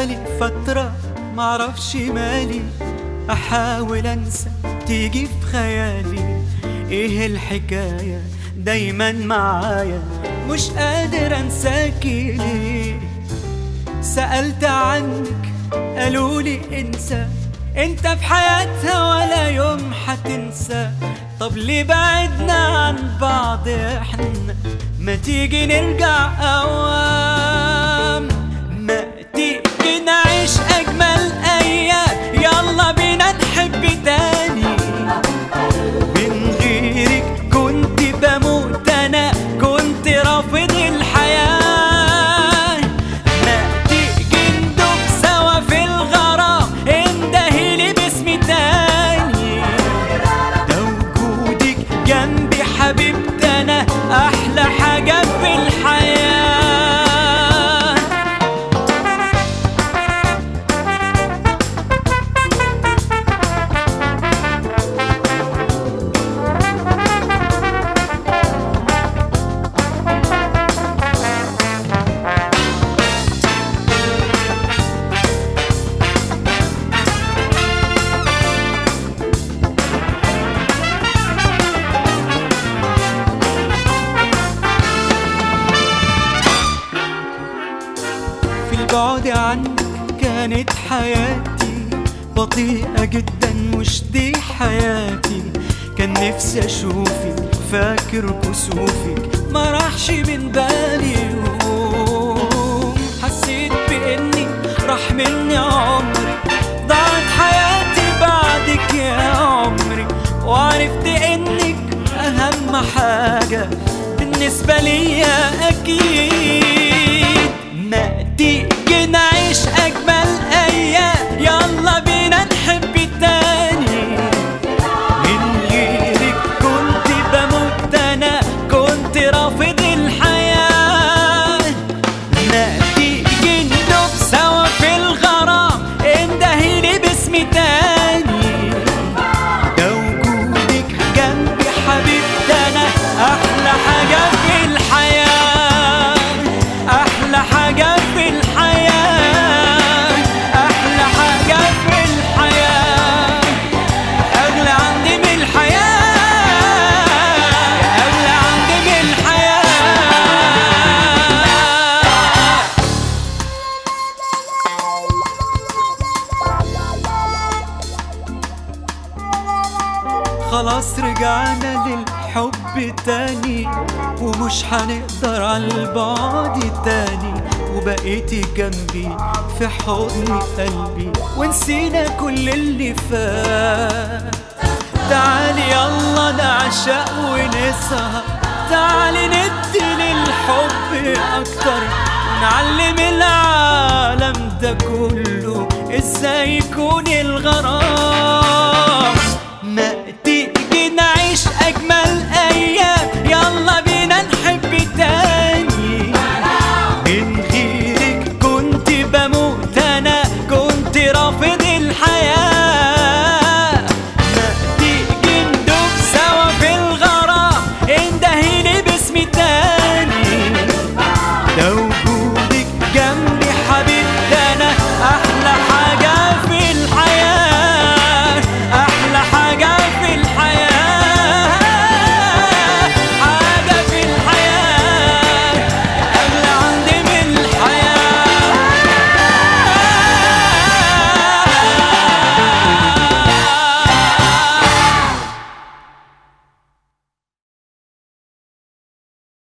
بقالي فترة معرفش مالي احاول انسى تيجي في خيالي ايه الحكاية دايما معايا مش قادر انساكي ليه سألت عنك قالولي انسى انت في حياتها ولا يوم هتنسى طب ليه بعدنا عن بعض احنا ما تيجي نرجع اوام ما تيجي نعيش اجمل ايام يلا بينا نحب تاني من غيرك كنت بموت انا كنت رافض الحياة ما تيجي ندوب سوا في الغرام اندهيلي باسمي تاني ده وجودك جنبي حبيبتي انا احلى حاجة في الحياة في البعد عنك كانت حياتي بطيئة جدا مش دي حياتي كان نفسي اشوفك فاكر كسوفك ما راحش من بالي يوم حسيت باني راح مني عمري ضاعت حياتي بعدك يا عمري وعرفت انك اهم حاجة بالنسبة ليا اكيد ما تيجي نعيش اجمل ايام يلا بينا نحب تاني من غيرك كنت بموت انا كنت رافض الحياة ما تيجي ندوب سوا في الغرام اندهيلي باسمي تاني ده وجودك جنبي حبيبتي انا احلى حاجة في الحياة احلى حاجة في الحياة احلى حاجة في الحياة اغلى عندي من الحياة اغلى عندي من الحياة خلاص رجعنا للحب تاني ومش هنقدر على البعد تاني وبقيتي جنبي في حضن قلبي ونسينا كل اللي فات تعالي يلا نعشق ونسهر تعالي ندي للحب اكتر ونعلم العالم ده كله ازاي يكون الغرام